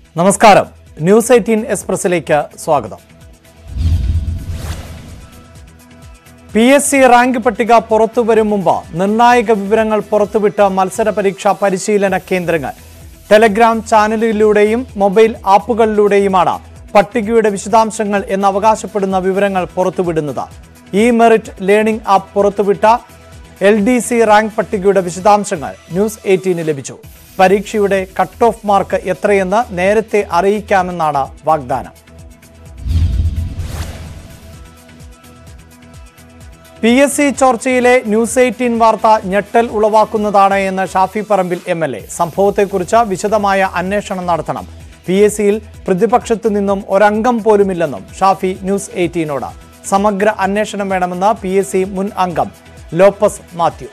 നമസ്കാരം news eighteen എക്സ്പ്രസിലേക്ക് സ്വാഗതം P S C rank പട്ടിക പുറത്തുവരും മുമ്പ് നിർണായക വിവരങ്ങൾ പുറത്തുവിട്ട മത്സര പരീക്ഷാ പരിശീലന കേന്ദ്രങ്ങൾ ടെലഗ്രാം ചാനലിലൂടെയും മൊബൈൽ ആപ്പുകളിലൂടെയുമാണ് പട്ടികയുടെ വിശദാംശങ്ങൾ എന്ന് അവകാശപ്പെടുന്ന വിവരങ്ങൾ പുറത്തുവിടുന്നത് ഇ മെറിറ്റ് ലേണിംഗ് ആപ്പ് പുറത്തുവിട്ട എൽ ഡി സി റാങ്ക് പട്ടികയുടെ വിശദാംശങ്ങൾ ന്യൂസ് എയ്റ്റീന് ലഭിച്ചു പരീക്ഷയുടെ കട്ട് ഓഫ് മാർക്ക് എത്രയെന്ന് നേരത്തെ അറിയിക്കാമെന്നാണ് വാഗ്ദാനം പി എസ് സി ചോർച്ചയിലെ ന്യൂസ് എയ്റ്റീൻ വാർത്ത ഞെട്ടൽ ഉളവാക്കുന്നതാണ് എന്ന് Shafi Parambil M L A സംഭവത്തെക്കുറിച്ച് വിശദമായ അന്വേഷണം നടത്തണം പി എസ് സിയിൽ പ്രതിപക്ഷത്തു നിന്നും ഒരംഗം പോലുമില്ലെന്നും ഷാഫി ന്യൂസ് എയ്റ്റീനോട് സമഗ്ര അന്വേഷണം വേണമെന്ന് പി എസ് സി മുൻ അംഗം ലോപ്പസ് മാത്യു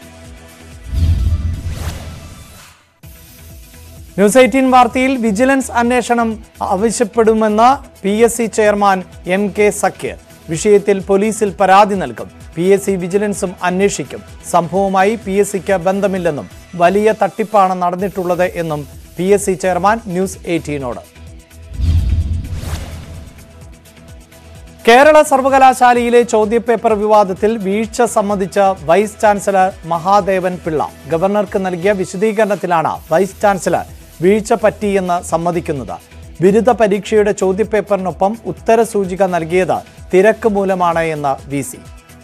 ന്യൂസ് എയ്റ്റീൻ വാർത്തയിൽ വിജിലൻസ് അന്വേഷണം ആവശ്യപ്പെടുമെന്ന് P S C chairman M K Zakir വിഷയത്തിൽ പോലീസിൽ പരാതി നൽകും പി എസ് സി വിജിലൻസും അന്വേഷിക്കും സംഭവവുമായി പി എസ് സിക്ക് ബന്ധമില്ലെന്നും വലിയ തട്ടിപ്പാണ് നടന്നിട്ടുള്ളത് എന്നും P S C chairman News എയ്റ്റീനോട് കേരള സർവകലാശാലയിലെ ചോദ്യപേപ്പർ വിവാദത്തിൽ വീഴ്ച സംബന്ധിച്ച് വൈസ് ചാൻസലർ മഹാദേവൻ പിള്ള ഗവർണർക്ക് നൽകിയ വിശദീകരണത്തിലാണ് വൈസ് ചാൻസലർ വീഴ്ച പറ്റിയെന്ന് സമ്മതിക്കുന്നത് ബിരുദ പരീക്ഷയുടെ ചോദ്യപേപ്പറിനൊപ്പം ഉത്തരസൂചിക നൽകിയത് തിരക്ക് മൂലമാണ് എന്ന് വി സി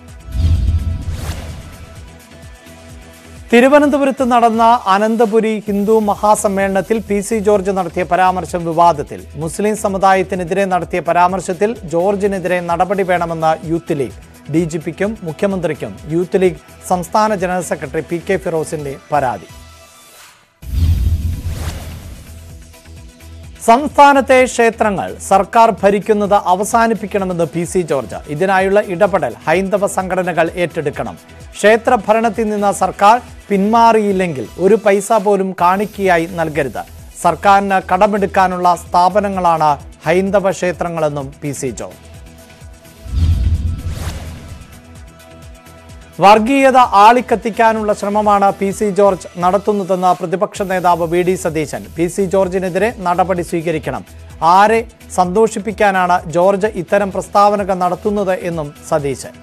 തിരുവനന്തപുരത്ത് നടന്ന അനന്തപുരി ഹിന്ദു മഹാസമ്മേളനത്തിൽ പി സി ജോർജ് നടത്തിയ പരാമർശം വിവാദത്തിൽ മുസ്ലിം സമുദായത്തിനെതിരെ നടത്തിയ പരാമർശത്തിൽ ജോർജിനെതിരെ നടപടി വേണമെന്ന് യൂത്ത് ലീഗ് ഡി ജി പിക്കും മുഖ്യമന്ത്രിക്കും യൂത്ത് ലീഗ് സംസ്ഥാന ജനറൽ സെക്രട്ടറി പി കെ ഫിറോസിന്റെ പരാതി സംസ്ഥാനത്തെ ക്ഷേത്രങ്ങൾ സർക്കാർ ഭരിക്കുന്നത് അവസാനിപ്പിക്കണമെന്ന് പി സി ജോർജ് ഇതിനായുള്ള ഇടപെടൽ ഹൈന്ദവ സംഘടനകൾ ഏറ്റെടുക്കണം ക്ഷേത്ര ഭരണത്തിൽ നിന്ന് സർക്കാർ പിന്മാറിയില്ലെങ്കിൽ ഒരു പൈസ പോലും കാണിക്കയായി നൽകരുത് സർക്കാരിന് കടമെടുക്കാനുള്ള സ്ഥാപനങ്ങളാണ് ഹൈന്ദവ ക്ഷേത്രങ്ങളെന്നും പി സി ജോർജ് വർഗീയത ആളിക്കത്തിക്കാനുള്ള ശ്രമമാണ് പി സി ജോർജ് നടത്തുന്നതെന്ന് പ്രതിപക്ഷ നേതാവ് V D Satheesan P C ജോർജിനെതിരെ നടപടി സ്വീകരിക്കണം ആരെ സന്തോഷിപ്പിക്കാനാണ് ജോർജ് ഇത്തരം പ്രസ്താവനകൾ നടത്തുന്നത് എന്നും സതീശൻ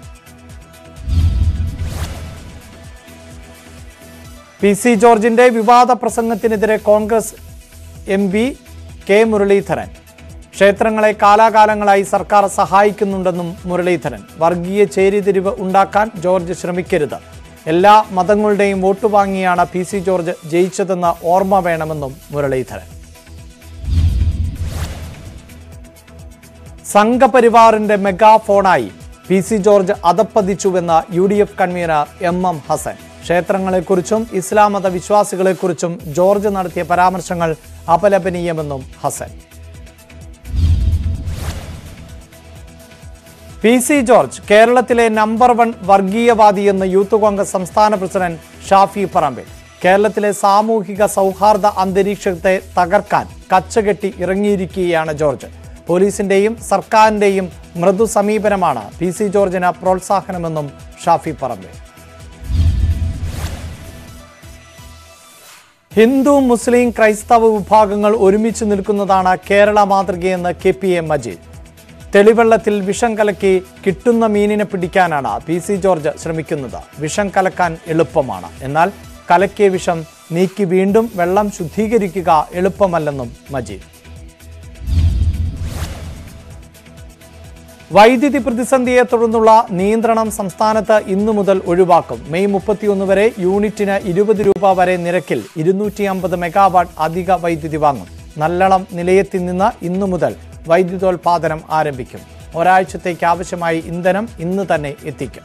പി സി ജോർജിന്റെ വിവാദ പ്രസംഗത്തിനെതിരെ Congress M P K Muraleedharan ക്ഷേത്രങ്ങളെ കാലാകാലങ്ങളായി സർക്കാർ സഹായിക്കുന്നുണ്ടെന്നും മുരളീധരൻ വർഗീയ ചേരിതിരിവ് ഉണ്ടാക്കാൻ ജോർജ് ശ്രമിക്കരുത് എല്ലാ മതങ്ങളുടെയും വോട്ട് വാങ്ങിയാണ് പി സി ജോർജ് ജയിച്ചതെന്ന് ഓർമ്മ വേണമെന്നും മുരളീധരൻ സംഘപരിവാറിന്റെ മെഗാഫോണായി പി സി ജോർജ് അധപ്പതിച്ചുവെന്ന് U D F convener M M Hasan ക്ഷേത്രങ്ങളെക്കുറിച്ചും ഇസ്ലാം മത വിശ്വാസികളെക്കുറിച്ചും ജോർജ് നടത്തിയ പരാമർശങ്ങൾ അപലപനീയമെന്നും ഹസൻ പി സി ജോർജ് കേരളത്തിലെ നമ്പർ വൺ വർഗീയവാദിയെന്ന് യൂത്ത് കോൺഗ്രസ് സംസ്ഥാന പ്രസിഡന്റ് ഷാഫി പറമ്പിൽ കേരളത്തിലെ സാമൂഹിക സൗഹാർദ്ദ അന്തരീക്ഷത്തെ തകർക്കാൻ കച്ചകെട്ടി ഇറങ്ങിയിരിക്കുകയാണ് ജോർജ് പോലീസിന്റെയും സർക്കാരിന്റെയും മൃദു സമീപനമാണ് പി സി ജോർജിന് പ്രോത്സാഹനമെന്നും ഷാഫി പറമ്പിൽ ഹിന്ദു മുസ്ലിം ക്രൈസ്തവ വിഭാഗങ്ങൾ ഒരുമിച്ച് നിൽക്കുന്നതാണ് കേരള മാതൃകയെന്ന് കെ പി എ മജീദ് തെളിവെള്ളത്തിൽ വിഷം കലക്കി കിട്ടുന്ന മീനിനെ പിടിക്കാനാണ് പി സി ജോർജ് ശ്രമിക്കുന്നത് വിഷം കലക്കാൻ എളുപ്പമാണ് എന്നാൽ കലക്കിയ വിഷം നീക്കി വീണ്ടും വെള്ളം ശുദ്ധീകരിക്കുക എളുപ്പമല്ലെന്നും മജീദ് വൈദ്യുതി പ്രതിസന്ധിയെ തുടർന്നുള്ള നിയന്ത്രണം സംസ്ഥാനത്ത് ഇന്നു മുതൽ ഒഴിവാക്കും മെയ് മുപ്പത്തിയൊന്ന് വരെ യൂണിറ്റിന് ഇരുപത് രൂപ വരെ നിരക്കിൽ ഇരുന്നൂറ്റി അമ്പത് മെഗാവാട്ട് അധിക വൈദ്യുതി വാങ്ങും നല്ലളം നിലയത്തിൽ നിന്ന് ഇന്നു മുതൽ വൈദ്യുതോൽപാദനം ആരംഭിക്കും ഒരാഴ്ചത്തേക്ക് ആവശ്യമായി ഇന്ധനം ഇന്ന് തന്നെ എത്തിക്കും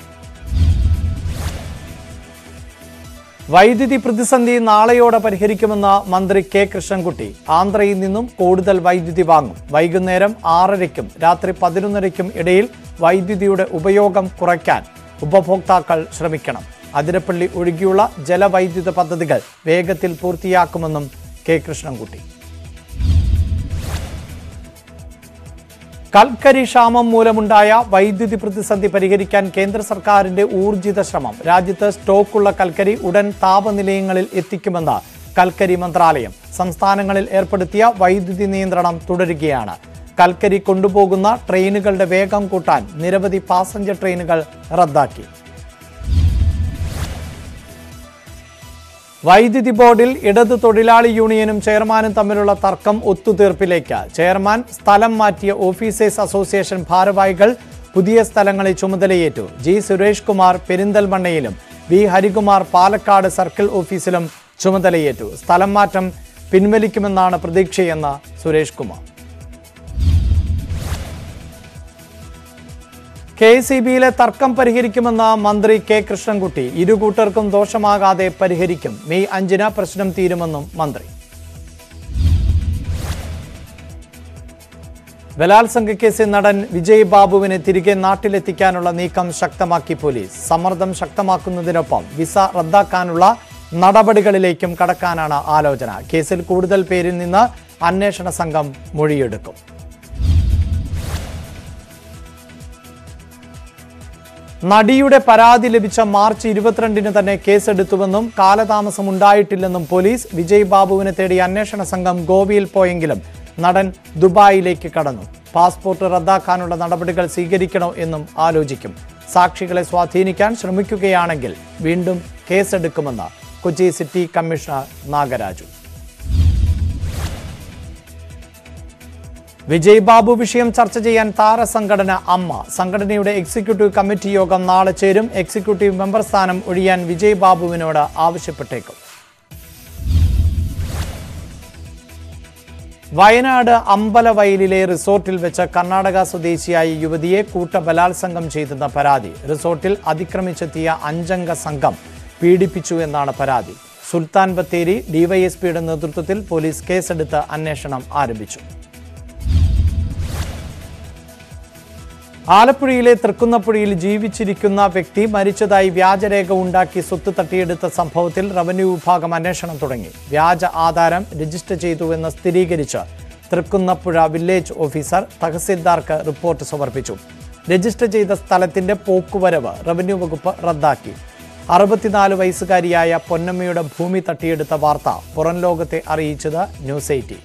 വൈദ്യുതി പ്രതിസന്ധി നാളെയോടെ പരിഹരിക്കുമെന്ന് മന്ത്രി കെ കൃഷ്ണൻകുട്ടി ആന്ധ്രയിൽ നിന്നും കൂടുതൽ വൈദ്യുതി വാങ്ങും വൈകുന്നേരം ആറരയ്ക്കും രാത്രി പതിനൊന്നരയ്ക്കും ഇടയിൽ വൈദ്യുതിയുടെ ഉപയോഗം കുറയ്ക്കാൻ ഉപഭോക്താക്കൾ ശ്രമിക്കണം അതിരപ്പള്ളി ഒഴികെയുള്ള ജലവൈദ്യുത പദ്ധതികൾ വേഗത്തിൽ പൂർത്തിയാക്കുമെന്നും കെ കൃഷ്ണൻകുട്ടി കൽക്കരി ക്ഷാമം മൂലമുണ്ടായ വൈദ്യുതി പ്രതിസന്ധി പരിഹരിക്കാൻ കേന്ദ്ര സർക്കാരിന്റെ ഊർജിത ശ്രമം രാജ്യത്ത് സ്റ്റോക്കുള്ള കൽക്കരി ഉടൻ താപനിലയങ്ങളിൽ എത്തിക്കുമെന്ന് കൽക്കരി മന്ത്രാലയം സംസ്ഥാനങ്ങളിൽ ഏർപ്പെടുത്തിയ വൈദ്യുതി നിയന്ത്രണം തുടരുകയാണ് കൽക്കരി കൊണ്ടുപോകുന്ന ട്രെയിനുകളുടെ വേഗം കൂട്ടാൻ നിരവധി പാസഞ്ചർ ട്രെയിനുകൾ റദ്ദാക്കി വൈദ്യുതി ബോർഡിൽ ഇടത് തൊഴിലാളി യൂണിയനും ചെയർമാനും തമ്മിലുള്ള തർക്കം ഒത്തുതീർപ്പിലേക്ക് ചെയർമാൻ സ്ഥലം മാറ്റിയ ഓഫീസേഴ്സ് അസോസിയേഷൻ ഭാരവാഹികൾ പുതിയ സ്ഥലങ്ങളിൽ ചുമതലയേറ്റു ജി സുരേഷ് കുമാർ പെരിന്തൽമണ്ണയിലും വി ഹരികുമാർ പാലക്കാട് സർക്കിൾ ഓഫീസിലും ചുമതലയേറ്റു സ്ഥലം മാറ്റം പിൻവലിക്കുമെന്നാണ് പ്രതീക്ഷയെന്ന് സുരേഷ് കുമാർ കെ സി ബിയിലെ തർക്കം പരിഹരിക്കുമെന്ന മന്ത്രി കെ കൃഷ്ണൻകുട്ടി ഇരു കൂട്ടർക്കും ദോഷമാകാതെ പരിഹരിക്കും മെയ് അഞ്ചിന് പ്രശ്നം തീരുമെന്നും മന്ത്രി ബലാത്സംഗ കേസിൽ നടൻ വിജയ് ബാബുവിനെ തിരികെ നാട്ടിലെത്തിക്കാനുള്ള നീക്കം ശക്തമാക്കി പോലീസ് സമ്മർദ്ദം ശക്തമാക്കുന്നതിനൊപ്പം വിസ റദ്ദാക്കാനുള്ള നടപടികളിലേക്കും കടക്കാനാണ് ആലോചന കേസിൽ കൂടുതൽ പേരിൽ നിന്ന് അന്വേഷണ സംഘം മൊഴിയെടുക്കും നടിയുടെ പരാതി ലഭിച്ച മാർച്ച് ഇരുപത്തിരണ്ടിന് തന്നെ കേസെടുത്തുവെന്നും കാലതാമസം ഉണ്ടായിട്ടില്ലെന്നും പോലീസ് വിജയ് ബാബുവിനെ തേടി അന്വേഷണ സംഘം ഗോവയിൽ പോയെങ്കിലും നടൻ ദുബായിലേക്ക് കടന്നു പാസ്പോർട്ട് റദ്ദാക്കാനുള്ള നടപടികൾ സ്വീകരിക്കണോ എന്നും ആലോചിക്കും സാക്ഷികളെ സ്വാധീനിക്കാൻ ശ്രമിക്കുകയാണെങ്കിൽ വീണ്ടും കേസെടുക്കുമെന്ന് കൊച്ചി സിറ്റി കമ്മീഷണർ നാഗരാജു വിജയ് ബാബു വിഷയം ചർച്ച ചെയ്യാൻ താരസംഘടന അമ്മ സംഘടനയുടെ എക്സിക്യൂട്ടീവ് കമ്മിറ്റി യോഗം നാളെ ചേരും എക്സിക്യൂട്ടീവ് മെമ്പർ സ്ഥാനം ഒഴിയാൻ വിജയ് ബാബുവിനോട് ആവശ്യപ്പെട്ടേക്കും വയനാട് അമ്പലവയലിലെ റിസോർട്ടിൽ വെച്ച് കർണാടക സ്വദേശിയായ യുവതിയെ കൂട്ട ബലാത്സംഗം ചെയ്തെന്ന പരാതി റിസോർട്ടിൽ അതിക്രമിച്ചെത്തിയ അഞ്ചംഗ സംഘം പീഡിപ്പിച്ചു എന്നാണ് പരാതി സുൽത്താൻ ബത്തേരി ഡിവൈഎസ്പിയുടെ നേതൃത്വത്തിൽ പോലീസ് കേസെടുത്ത് അന്വേഷണം ആരംഭിച്ചു ആലപ്പുഴയിലെ തൃക്കുന്നപ്പുഴയിൽ ജീവിച്ചിരിക്കുന്ന വ്യക്തി മരിച്ചതായി വ്യാജരേഖ ഉണ്ടാക്കി സ്വത്ത് തട്ടിയെടുത്ത സംഭവത്തിൽ റവന്യൂ വിഭാഗം അന്വേഷണം തുടങ്ങി വ്യാജ ആധാരം രജിസ്റ്റർ ചെയ്തുവെന്ന് സ്ഥിരീകരിച്ച് തൃക്കുന്നപ്പുഴ വില്ലേജ് ഓഫീസർ തഹസിൽദാർക്ക് റിപ്പോർട്ട് സമർപ്പിച്ചു രജിസ്റ്റർ ചെയ്ത സ്ഥലത്തിന്റെ പോക്കുവരവ് റവന്യൂ വകുപ്പ് റദ്ദാക്കി അറുപത്തിനാല് വയസ്സുകാരിയായ പൊന്നമ്മയുടെ ഭൂമി തട്ടിയെടുത്ത വാർത്ത പുറം ലോകത്തെ അറിയിച്ചത് ന്യൂസ് എയ്റ്റി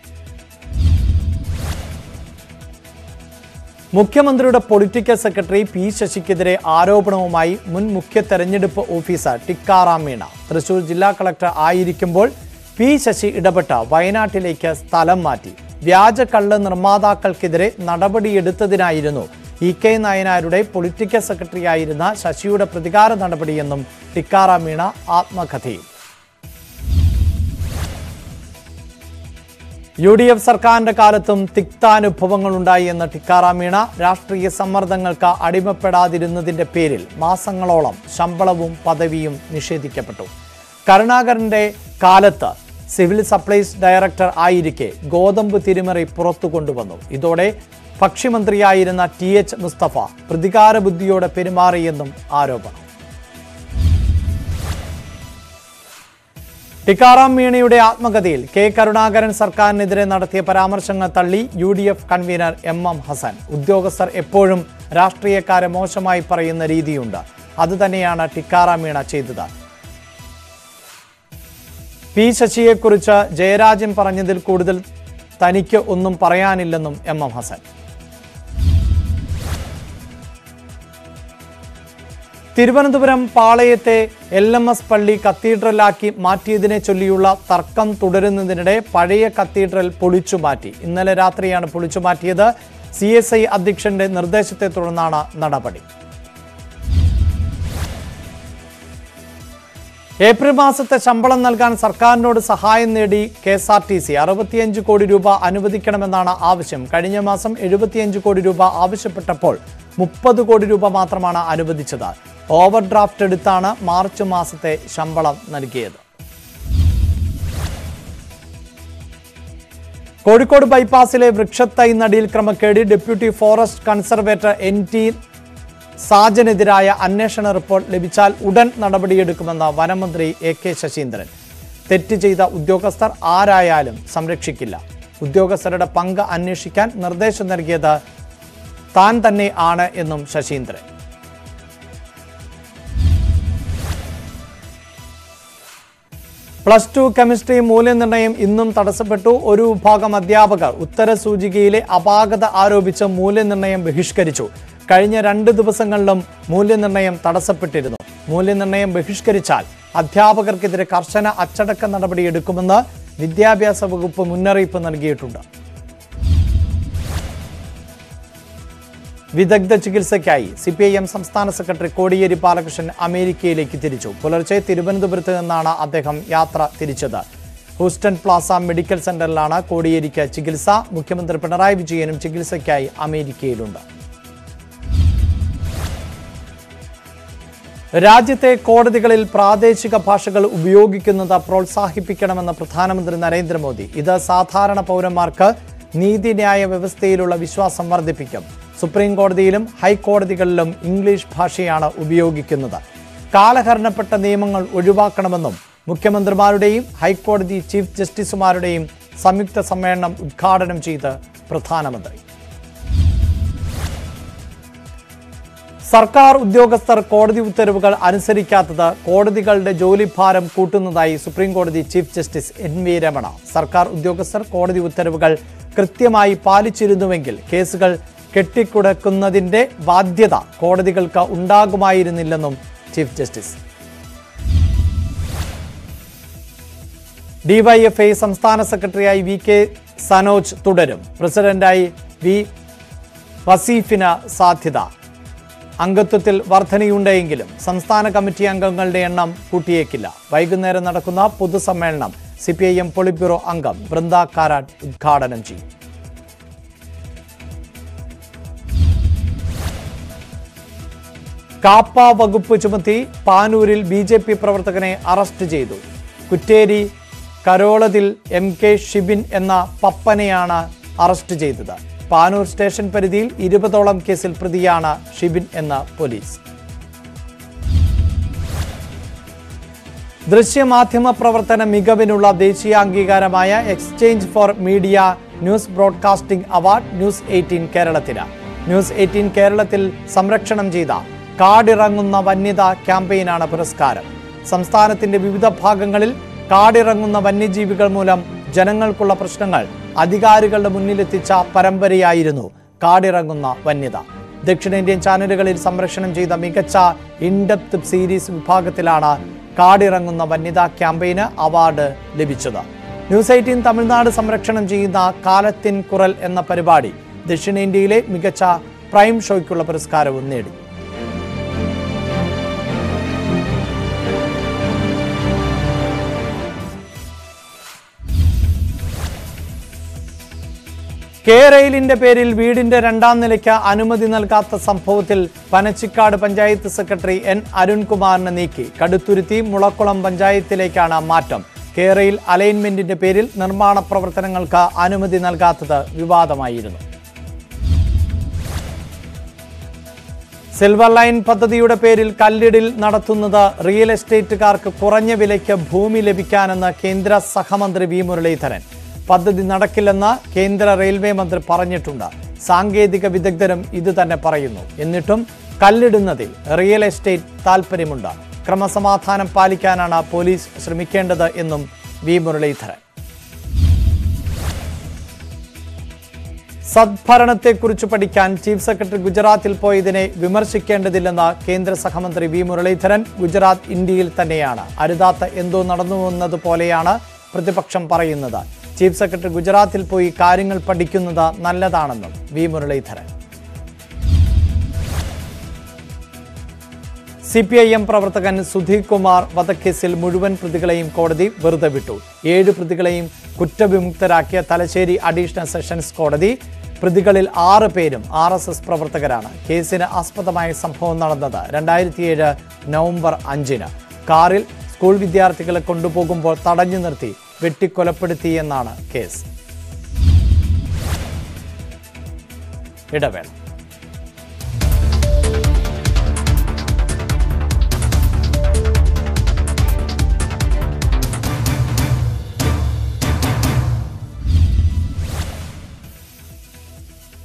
മുഖ്യമന്ത്രിയുടെ പൊളിറ്റിക്കൽ സെക്രട്ടറി പി ശശിക്കെതിരെ ആരോപണവുമായി മുൻ മുഖ്യ തെരഞ്ഞെടുപ്പ് ഓഫീസർ ടിക്കാറാം മീണ തൃശൂർ ജില്ലാ കളക്ടർ ആയിരിക്കുമ്പോൾ പി ശശി ഇടപെട്ട വയനാട്ടിലേക്ക് സ്ഥലം മാറ്റി വ്യാജ കള്ള് നിർമ്മാതാക്കൾക്കെതിരെ നടപടിയെടുത്തതിനായിരുന്നു ഇ കെ നായനാരുടെ പൊളിറ്റിക്കൽ സെക്രട്ടറി ആയിരുന്ന ശശിയുടെ പ്രതികാര നടപടിയെന്നും ടിക്കാറാം മീണ ആത്മകഥയിൽ യു ഡി എഫ് സർക്കാരിന്റെ കാലത്തും തിക്താനുഭവങ്ങൾ ഉണ്ടായി എന്ന ടിക്കാറാം മീണ രാഷ്ട്രീയ സമ്മർദ്ദങ്ങൾക്ക് അടിമപ്പെടാതിരുന്നതിന്റെ പേരിൽ മാസങ്ങളോളം ശമ്പളവും പദവിയും നിഷേധിക്കപ്പെട്ടു കരുണാകരന്റെ കാലത്ത് സിവിൽ സപ്ലൈസ് ഡയറക്ടർ ആയിരിക്കെ ഗോതമ്പ് തിരിമറി പുറത്തു കൊണ്ടുവന്നു ഇതോടെ ഭക്ഷ്യമന്ത്രിയായിരുന്ന ടി എച്ച് മുസ്തഫ പ്രതികാര ബുദ്ധിയോടെ പെരുമാറിയെന്നും ആരോപണം ടിക്കാറാം മീണയുടെ ആത്മകഥയിൽ കെ കരുണാകരൻ സർക്കാരിനെതിരെ നടത്തിയ പരാമർശങ്ങൾ തള്ളി U D F convener M M Hasan ഉദ്യോഗസ്ഥർ എപ്പോഴും രാഷ്ട്രീയക്കാരെ മോശമായി പറയുന്ന രീതിയുണ്ട് അതുതന്നെയാണ് ടിക്കാറാം മീണ ചെയ്തത് പി ശശിയെക്കുറിച്ച് ജയരാജൻ പറഞ്ഞതിൽ കൂടുതൽ തനിക്ക് ഒന്നും പറയാനില്ലെന്നും എം എം ഹസൻ തിരുവനന്തപുരം പാളയത്തെ എൽ എം എസ് പള്ളി കത്തീഡ്രലാക്കി മാറ്റിയതിനെ ചൊല്ലിയുള്ള തർക്കം തുടരുന്നതിനിടെ പഴയ കത്തീഡ്രൽ പൊളിച്ചു മാറ്റി ഇന്നലെ രാത്രിയാണ് പൊളിച്ചു മാറ്റിയത് സി എസ് ഐ അധ്യക്ഷന്റെ നിർദ്ദേശത്തെ തുടർന്നാണ് നടപടി ഏപ്രിൽ മാസത്തെ ശമ്പളം നൽകാൻ സർക്കാരിനോട് സഹായം നേടി K S R T C അറുപത്തിയഞ്ച് കോടി രൂപ അനുവദിക്കണമെന്നാണ് ആവശ്യം കഴിഞ്ഞ മാസം എഴുപത്തിയഞ്ച് കോടി രൂപ ആവശ്യപ്പെട്ടപ്പോൾ മുപ്പത് കോടി രൂപ മാത്രമാണ് അനുവദിച്ചത് ഓവർ ഡ്രാഫ്റ്റ് എടുത്താണ് മാർച്ച് മാസത്തെ ശമ്പളം നൽകിയത് കോഴിക്കോട് ബൈപ്പാസിലെ വൃക്ഷത്തൈ നടിയിൽ ക്രമക്കേടി deputy forest conservator N T സാജനെതിരായ അന്വേഷണ റിപ്പോർട്ട് ലഭിച്ചാൽ ഉടൻ നടപടിയെടുക്കുമെന്ന് വനമന്ത്രി എ കെ ശശീന്ദ്രൻ തെറ്റ് ചെയ്ത ഉദ്യോഗസ്ഥർ ആരായാലും സംരക്ഷിക്കില്ല ഉദ്യോഗസ്ഥരുടെ പങ്ക് അന്വേഷിക്കാൻ നിർദ്ദേശം നൽകിയത് താൻ തന്നെ ആണ് എന്നും ശശീന്ദ്രൻ പ്ലസ് ടു കെമിസ്ട്രി മൂല്യനിർണ്ണയം ഇന്നും തടസ്സപ്പെട്ടു ഒരു വിഭാഗം അധ്യാപകർ ഉത്തരസൂചികയിലെ അപാകത ആരോപിച്ച് മൂല്യനിർണ്ണയം ബഹിഷ്കരിച്ചു കഴിഞ്ഞ രണ്ട് ദിവസങ്ങളിലും മൂല്യനിർണ്ണയം തടസ്സപ്പെട്ടിരുന്നു മൂല്യനിർണ്ണയം ബഹിഷ്കരിച്ചാൽ അധ്യാപകർക്കെതിരെ കർശന അച്ചടക്ക നടപടിയെടുക്കുമെന്ന് വിദ്യാഭ്യാസ വകുപ്പ് മുന്നറിയിപ്പ് നൽകിയിട്ടുണ്ട് വിദഗ്ധ ചികിത്സയ്ക്കായി സി പി ഐ എം സംസ്ഥാന സെക്രട്ടറി കോടിയേരി ബാലകൃഷ്ണൻ അമേരിക്കയിലേക്ക് തിരിച്ചു പുലർച്ചെ തിരുവനന്തപുരത്ത് നിന്നാണ് അദ്ദേഹം യാത്ര തിരിച്ചത് ഹൂസ്റ്റൺ പ്ലാസ മെഡിക്കൽ സെന്ററിലാണ് കോടിയേരിക്ക് ചികിത്സ മുഖ്യമന്ത്രി പിണറായി വിജയനും ചികിത്സയ്ക്കായി അമേരിക്കയിലുണ്ട് രാജ്യത്തെ കോടതികളിൽ പ്രാദേശിക ഭാഷകൾ ഉപയോഗിക്കുന്നത് പ്രോത്സാഹിപ്പിക്കണമെന്ന് പ്രധാനമന്ത്രി നരേന്ദ്രമോദി ഇത് സാധാരണ പൗരന്മാർക്ക് നീതിന്യായ വ്യവസ്ഥയിലുള്ള വിശ്വാസം വർദ്ധിപ്പിക്കും സുപ്രീം കോടതിയിലും ഹൈക്കോടതികളിലും ഇംഗ്ലീഷ് ഭാഷയാണ് ഉപയോഗിക്കുന്നത് കാലഹരണപ്പെട്ട നിയമങ്ങൾ ഒഴിവാക്കണമെന്നും മുഖ്യമന്ത്രിമാരുടെയും ഹൈക്കോടതി ചീഫ് ജസ്റ്റിസുമാരുടെയും സംയുക്ത സമ്മേളനം ഉദ്ഘാടനം ചെയ്ത് പ്രധാനമന്ത്രി സർക്കാർ ഉദ്യോഗസ്ഥർ കോടതി ഉത്തരവുകൾ അനുസരിക്കാത്തത് കോടതികളുടെ ജോലിഭാരം കൂട്ടുന്നതായി സുപ്രീം കോടതി chief justice N V Ramana സർക്കാർ ഉദ്യോഗസ്ഥർ കോടതി ഉത്തരവുകൾ കൃത്യമായി പാലിച്ചിരുന്നുവെങ്കിൽ കേസുകൾ കെട്ടിക്കുടക്കുന്നതിന്റെ ബാധ്യത കോടതികൾക്ക് ഉണ്ടാകുമായിരുന്നില്ലെന്നും ചീഫ് ജസ്റ്റിസ് ഡിവൈഎഫ്ഐ സംസ്ഥാന സെക്രട്ടറിയായി വി കെ സനോജ് തുടരും പ്രസിഡന്റായി വി വസീഫിന് സാധ്യത അംഗത്വത്തിൽ വർധനയുണ്ടെങ്കിലും സംസ്ഥാന കമ്മിറ്റി അംഗങ്ങളുടെ എണ്ണം കൂട്ടിയേക്കില്ല വൈകുന്നേരം നടക്കുന്ന പൊതുസമ്മേളനം C P I M polit bureau അംഗം ബൃന്ദ കാരാട്ട് ഉദ്ഘാടനം ചെയ്യും കാപ്പ വകുപ്പ് ചുമത്തി പാനൂരിൽ ബി ജെ പി പ്രവർത്തകനെ അറസ്റ്റ് ചെയ്തു കുറ്റേരി കരോളതിൽ എം കെ ഷിബിൻ എന്ന പപ്പനെയാണ് അറസ്റ്റ് ചെയ്തത് പാനൂർ സ്റ്റേഷൻ പരിധിയിൽ ഇരുപതോളം കേസിൽ പ്രതിയാണ് ഷിബിൻ എന്ന പോലീസ് ദൃശ്യമാധ്യമ പ്രവർത്തന മികവിനുള്ള ദേശീയ അംഗീകാരമായ exchange for media news broadcasting award news eighteen കേരളത്തിന് ന്യൂസ് എയ്റ്റീൻ കേരളത്തിൽ സംരക്ഷണം ചെയ്ത കാടിറങ്ങുന്ന വന്യത ക്യാമ്പയിനാണ് പുരസ്കാരം സംസ്ഥാനത്തിന്റെ വിവിധ ഭാഗങ്ങളിൽ കാടിറങ്ങുന്ന വന്യജീവികൾ മൂലം ജനങ്ങൾക്കുള്ള പ്രശ്നങ്ങൾ അധികാരികളുടെ മുന്നിലെത്തിച്ച പരമ്പരയായിരുന്നു കാടിറങ്ങുന്ന വന്യത ദക്ഷിണേന്ത്യൻ ചാനലുകളിൽ സംരക്ഷണം ചെയ്ത മികച്ച ഇൻഡെപ്ത് സീരീസ് വിഭാഗത്തിലാണ് കാടിറങ്ങുന്ന വനിതാ ക്യാമ്പയിന് അവാർഡ് ലഭിച്ചത് ന്യൂസ് എയ്റ്റീൻ തമിഴ്നാട് സംരക്ഷണം ചെയ്യുന്ന കാലത്തിൻ കുറൽ എന്ന പരിപാടി ദക്ഷിണേന്ത്യയിലെ മികച്ച പ്രൈം ഷോയ്ക്കുള്ള പുരസ്കാരവും നേടി കെ റെയിലിന്റെ പേരിൽ വീടിന്റെ രണ്ടാം നിലയ്ക്ക് അനുമതി നൽകാത്ത സംഭവത്തിൽ പനച്ചിക്കാട് പഞ്ചായത്ത് സെക്രട്ടറി എൻ അരുൺകുമാറിനെ നീക്കി കടുത്തുരുത്തി മുളക്കുളം പഞ്ചായത്തിലേക്കാണ് മാറ്റം കെ റെയിൽ അലൈൻമെന്റിന്റെ പേരിൽ നിർമ്മാണ പ്രവർത്തനങ്ങൾക്ക് അനുമതി നൽകാത്തത് വിവാദമായിരുന്നു സിൽവർ ലൈൻ പദ്ധതിയുടെ പേരിൽ കല്ലിടിൽ നടത്തുന്നത് റിയൽ എസ്റ്റേറ്റുകാർക്ക് കുറഞ്ഞ വിലയ്ക്ക് ഭൂമി ലഭിക്കാനെന്ന് കേന്ദ്ര സഹമന്ത്രി വി മുരളീധരൻ പദ്ധതി നടക്കില്ലെന്ന് കേന്ദ്ര റെയിൽവേ മന്ത്രി പറഞ്ഞിട്ടുണ്ട് സാങ്കേതിക വിദഗ്ധരും ഇത് തന്നെ പറയുന്നു എന്നിട്ടും കല്ലിടുന്നതിൽ റിയൽ എസ്റ്റേറ്റ് താൽപ്പര്യമുണ്ട് ക്രമസമാധാനം പാലിക്കാനാണ് പോലീസ് ശ്രമിക്കേണ്ടത് എന്നും വി മുരളീധരൻ സദ്ഭരണത്തെക്കുറിച്ച് പഠിക്കാൻ ചീഫ് സെക്രട്ടറി ഗുജറാത്തിൽ പോയതിനെ വിമർശിക്കേണ്ടതില്ലെന്ന് കേന്ദ്ര സഹമന്ത്രി വി മുരളീധരൻ ഗുജറാത്ത് ഇന്ത്യയിൽ തന്നെയാണ് അരുതാത്ത എന്തോ നടന്നുവെന്നതുപോലെയാണ് പ്രതിപക്ഷം പറയുന്നത് ചീഫ് സെക്രട്ടറി ഗുജറാത്തിൽ പോയി കാര്യങ്ങൾ പഠിക്കുന്നത് നല്ലതാണെന്നും V Muraleedharan C P I M പ്രവർത്തകൻ സുധീർ കുമാർ വധക്കേസിൽ മുഴുവൻ പ്രതികളെയും കോടതി വെറുതെ വിട്ടു ഏഴ് പ്രതികളെയും കുറ്റവിമുക്തരാക്കിയ തലശ്ശേരി അഡീഷണൽ സെഷൻസ് കോടതി പ്രതികളിൽ ആറ് പേരും ആർ എസ് എസ് പ്രവർത്തകരാണ് കേസിന് ആസ്പദമായ സംഭവം നടന്നത് രണ്ടായിരത്തിയേഴ് നവംബർ അഞ്ചിന് കാറിൽ സ്കൂൾ വിദ്യാർത്ഥികളെ കൊണ്ടുപോകുമ്പോൾ തടഞ്ഞു നിർത്തി വെട്ടിക്കൊലപ്പെടുത്തിയെന്നാണ് കേസ് ഇടവേള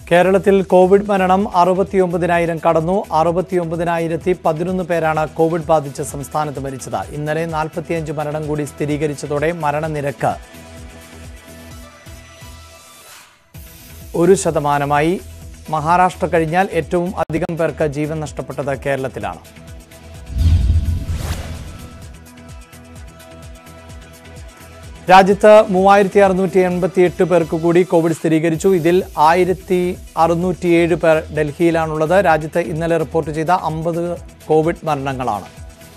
കേരളത്തിൽ കോവിഡ് മരണം അറുപത്തിയൊമ്പതിനായിരം കടന്നു അറുപത്തിയൊമ്പതിനായിരത്തി പതിനൊന്ന് പേരാണ് കോവിഡ് ബാധിച്ച് സംസ്ഥാനത്ത് മരിച്ചത് ഇന്നലെ നാൽപ്പത്തിയഞ്ച് മരണം കൂടി സ്ഥിരീകരിച്ചതോടെ മരണനിരക്ക് ഒരു ശതമാനമായി മഹാരാഷ്ട്ര കഴിഞ്ഞാൽ ഏറ്റവും അധികം പേർക്ക് ജീവൻ നഷ്ടപ്പെട്ടത് കേരളത്തിലാണ് രാജ്യത്ത് മൂവായിരത്തി അറുന്നൂറ്റി എൺപത്തി എട്ട് പേർക്ക് കൂടി കോവിഡ് സ്ഥിരീകരിച്ചു ഇതിൽ ആയിരത്തി അറുന്നൂറ്റിയേഴ് പേർ ഡൽഹിയിലാണുള്ളത് രാജ്യത്ത് ഇന്നലെ റിപ്പോർട്ട് ചെയ്ത അമ്പത് കോവിഡ് മരണങ്ങളാണ്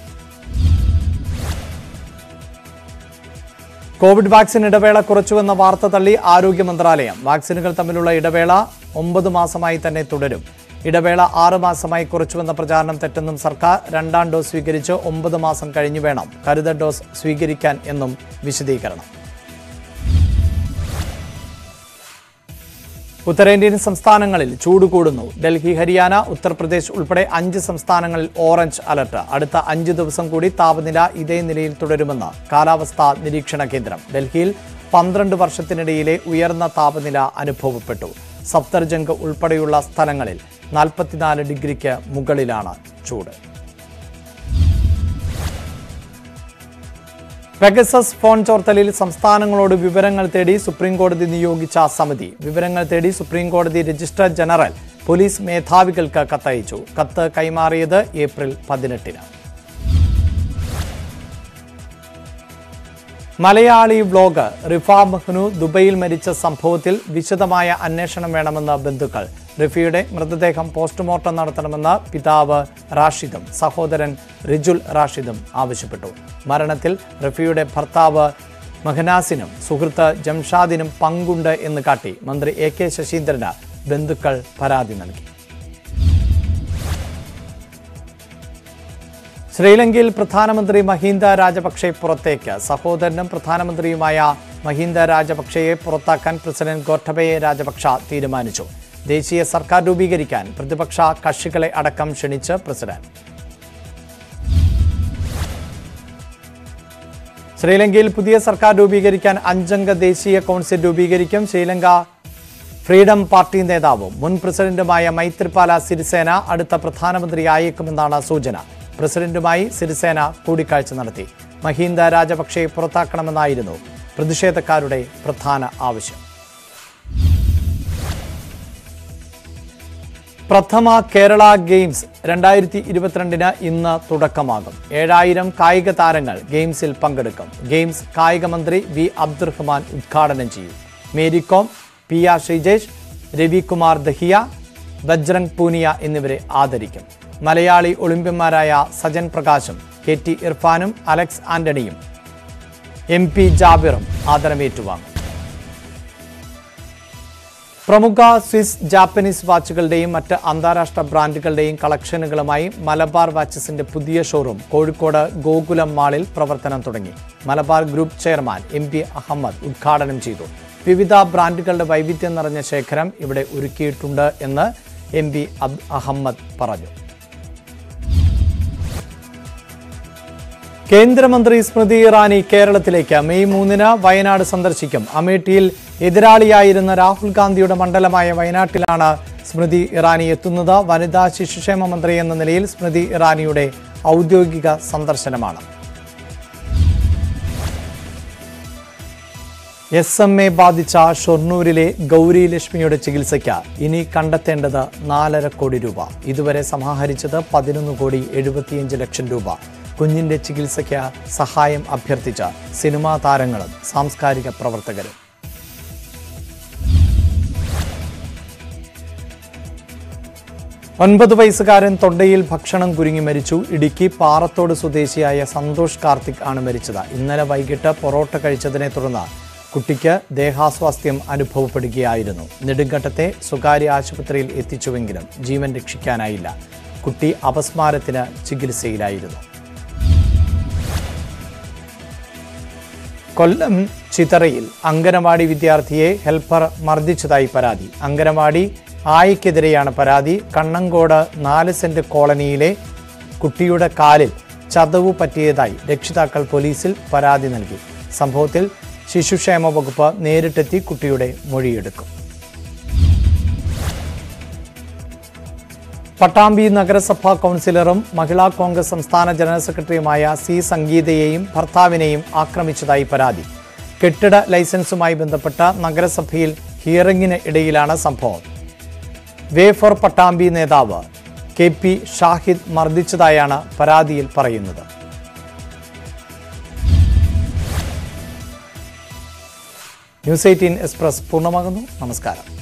കോവിഡ് വാക്സിൻ ഇടവേള കുറച്ചുവെന്ന വാർത്ത തള്ളി ആരോഗ്യ മന്ത്രാലയം വാക്സിനുകൾ തമ്മിലുള്ള ഇടവേള ഒമ്പത് മാസമായി തന്നെ തുടരും ഇടവേള ആറ് മാസമായി കുറച്ചുവെന്ന പ്രചാരണം തെറ്റെന്നും സർക്കാർ രണ്ടാം ഡോസ് സ്വീകരിച്ച് ഒമ്പത് മാസം കഴിഞ്ഞു വേണം കരുതൽ ഡോസ് സ്വീകരിക്കാൻ എന്നും വിശദീകരണം ഉത്തരേന്ത്യൻ സംസ്ഥാനങ്ങളിൽ ചൂട് കൂടുന്നു ഡൽഹി ഹരിയാന ഉത്തർപ്രദേശ് ഉൾപ്പെടെ അഞ്ച് സംസ്ഥാനങ്ങളിൽ ഓറഞ്ച് അലർട്ട് അടുത്ത അഞ്ച് ദിവസം കൂടി താപനില ഇതേ നിലയിൽ തുടരുമെന്ന് കാലാവസ്ഥാ നിരീക്ഷണ കേന്ദ്രം ഡൽഹിയിൽ പന്ത്രണ്ട് വർഷത്തിനിടയിലെ ഉയർന്ന താപനില അനുഭവപ്പെട്ടു സഫ്തർജംഗ് ഉൾപ്പെടെയുള്ള സ്ഥലങ്ങളിൽ നാൽപ്പത്തിനാല് ഡിഗ്രിക്ക് മുകളിലാണ് ചൂട് പെഗസസ് ഫോൺ ചോർത്തലിൽ സംസ്ഥാനങ്ങളോട് വിവരങ്ങൾ തേടി സുപ്രീം കോടതി നിയോഗിച്ച സമിതി വിവരങ്ങൾ തേടി സുപ്രീം കോടതി രജിസ്ട്രാർ ജനറൽ പോലീസ് മേധാവികൾക്ക് കത്തയച്ചു കത്ത് കൈമാറിയത് ഏപ്രിൽ പതിനെട്ടിന് മലയാളി വ്ലോഗ് റിഫ മഹ്നു ദുബൈയിൽ മരിച്ച സംഭവത്തിൽ വിശദമായ അന്വേഷണം വേണമെന്ന് ബന്ധുക്കൾ റിഫയുടെ മൃതദേഹം പോസ്റ്റ്മോർട്ടം നടത്തണമെന്ന് പിതാവ് റാഷിദും സഹോദരൻ റിജുൽ റാഷിദും ആവശ്യപ്പെട്ടു മരണത്തിൽ റഫിയുടെ ഭർത്താവ് മഹനാസിനും സുഹൃത്ത് ജംഷാദിനും പങ്കുണ്ട് എന്ന് കാട്ടി മന്ത്രി എ കെ ശശീന്ദ്രന് ബന്ധുക്കൾ പരാതി നൽകി ശ്രീലങ്കയിൽ പ്രധാനമന്ത്രി മഹീന്ദ രാജപക്ഷെ പുറത്തേക്ക് സഹോദരനും പ്രധാനമന്ത്രിയുമായ മഹീന്ദ രാജപക്ഷയെ പുറത്താക്കാൻ പ്രസിഡന്റ് ഗോട്ടബയെ രാജപക്ഷ തീരുമാനിച്ചു ദേശീയ സർക്കാർ രൂപീകരിക്കാൻ പ്രതിപക്ഷ കക്ഷികളെ അടക്കം ക്ഷണിച്ച് പ്രസിഡന്റ് ശ്രീലങ്കയിൽ പുതിയ സർക്കാർ രൂപീകരിക്കാൻ അഞ്ചംഗ ദേശീയ കൗൺസിൽ രൂപീകരിക്കും ശ്രീലങ്ക ഫ്രീഡം പാർട്ടി നേതാവും മുൻ പ്രസിഡന്റുമായ മൈത്രിപാല സിരിസേന അടുത്ത പ്രധാനമന്ത്രിയായേക്കുമെന്നാണ് സൂചന പ്രസിഡന്റുമായി സിരിസേന കൂടിക്കാഴ്ച നടത്തി മഹീന്ദ രാജപക്ഷെ പുറത്താക്കണമെന്നായിരുന്നു പ്രതിഷേധക്കാരുടെ പ്രധാന ആവശ്യം പ്രഥമ കേരള ഗെയിംസ് രണ്ടായിരത്തി ഇരുപത്തിരണ്ടിന് ഇന്ന് തുടക്കമാകും ഏഴായിരം കായിക താരങ്ങൾ ഗെയിംസിൽ പങ്കെടുക്കും ഗെയിംസ് കായിക മന്ത്രി വി അബ്ദുറഹ്മാൻ ഉദ്ഘാടനം ചെയ്യും മേരികോം പി ആർ ശ്രീജേഷ് രവികുമാർ ദഹിയ ബജ്രംഗ് പൂനിയ എന്നിവരെ ആദരിക്കും മലയാളി ഒളിമ്പ്യന്മാരായ സജൻ പ്രകാശും കെ ടി ഇർഫാനും അലക്സ് ആന്റണിയും എം പി ജാബിറും ആദരമേറ്റുവാങ്ങും പ്രമുഖ സ്വിസ് ജാപ്പനീസ് വാച്ചുകളുടെയും മറ്റ് അന്താരാഷ്ട്ര ബ്രാൻഡുകളുടെയും കളക്ഷനുകളുമായി മലബാർ വാച്ചസിന്റെ പുതിയ ഷോറൂം കോഴിക്കോട് ഗോകുലം മാളിൽ പ്രവർത്തനം തുടങ്ങി Malabar group chairman M P Ahammed ഉദ്ഘാടനം ചെയ്തു വിവിധ ബ്രാൻഡുകളുടെ വൈവിധ്യം നിറഞ്ഞ ശേഖരം ഇവിടെ ഒരുക്കിയിട്ടുണ്ട് എന്ന് എം പി അബ് അഹമ്മദ് പറഞ്ഞു കേന്ദ്രമന്ത്രി സ്മൃതി ഇറാനി കേരളത്തിലേക്ക് മെയ് മൂന്നിന് വയനാട് സന്ദർശിക്കും അമേഠിയിൽ എതിരാളിയായിരുന്ന രാഹുൽ ഗാന്ധിയുടെ മണ്ഡലമായ വയനാട്ടിലാണ് സ്മൃതി ഇറാനി എത്തുന്നത് വനിതാ ശിശുക്ഷേമ മന്ത്രി എന്ന നിലയിൽ സ്മൃതി ഇറാനിയുടെ ഔദ്യോഗിക സന്ദർശനമാണ് എസ് എം എ ബാധിച്ച ഷൊർണൂരിലെ ഗൗരി ലക്ഷ്മിയുടെ ചികിത്സയ്ക്ക് ഇനി കണ്ടെത്തേണ്ടത് നാലര കോടി രൂപ ഇതുവരെ സമാഹരിച്ചത് പതിനൊന്ന് കോടി എഴുപത്തിയഞ്ച് ലക്ഷം രൂപ കുഞ്ഞിന്റെ ചികിത്സയ്ക്ക് സഹായം അഭ്യർത്ഥിച്ച സിനിമാ താരങ്ങളും സാംസ്കാരിക പ്രവർത്തകരും ഒൻപത് വയസ്സുകാരൻ തൊണ്ടയിൽ ഭക്ഷണം കുരുങ്ങി മരിച്ചു ഇടുക്കി പാറത്തോട് സ്വദേശിയായ സന്തോഷ് കാർത്തിക് ആണ് മരിച്ചത് ഇന്നലെ വൈകിട്ട് പൊറോട്ട കഴിച്ചതിനെ തുടർന്ന് കുട്ടിക്ക് ദേഹാസ്വാസ്ഥ്യം അനുഭവപ്പെടുകയായിരുന്നു നെടുങ്കണ്ടത്തെ സ്വകാര്യ ആശുപത്രിയിൽ എത്തിച്ചുവെങ്കിലും ജീവൻ രക്ഷിക്കാനായില്ല കുട്ടി അപസ്മാരത്തിന് ചികിത്സയിലായിരുന്നു കൊല്ലം ചിതറയിൽ അങ്കനവാടി വിദ്യാർത്ഥിയെ ഹെൽപ്പർ മർദ്ദിച്ചതായി പരാതി അങ്കനവാടി ആയിക്കെതിരെയാണ് പരാതി കണ്ണങ്കോട് നാല് സെന്റ് കോളനിയിലെ കുട്ടിയുടെ കാലിൽ ചതവ് പറ്റിയതായി രക്ഷിതാക്കൾ പോലീസിൽ പരാതി നൽകി സംഭവത്തിൽ ശിശുക്ഷേമ വകുപ്പ് നേരിട്ടെത്തി കുട്ടിയുടെ മൊഴിയെടുക്കും പട്ടാമ്പി നഗരസഭാ കൗൺസിലറും മഹിളാ കോൺഗ്രസ് സംസ്ഥാന ജനറൽ സെക്രട്ടറിയുമായ സി സംഗീതയെയും ഭർത്താവിനെയും ആക്രമിച്ചതായി പരാതി കെട്ടിട ലൈസൻസുമായി ബന്ധപ്പെട്ട നഗരസഭയിൽ ഹിയറിംഗിന് ഇടയിലാണ് സംഭവം വേ ഫോർ പട്ടാമ്പി നേതാവ് കെ പി ഷാഹിദ് മർദ്ദിച്ചതായാണ് പരാതിയിൽ പറയുന്നത് ന്യൂസ് എയ്റ്റീൻ എക്സ്പ്രസ് പൂർണ്ണമാകുന്നു നമസ്കാരം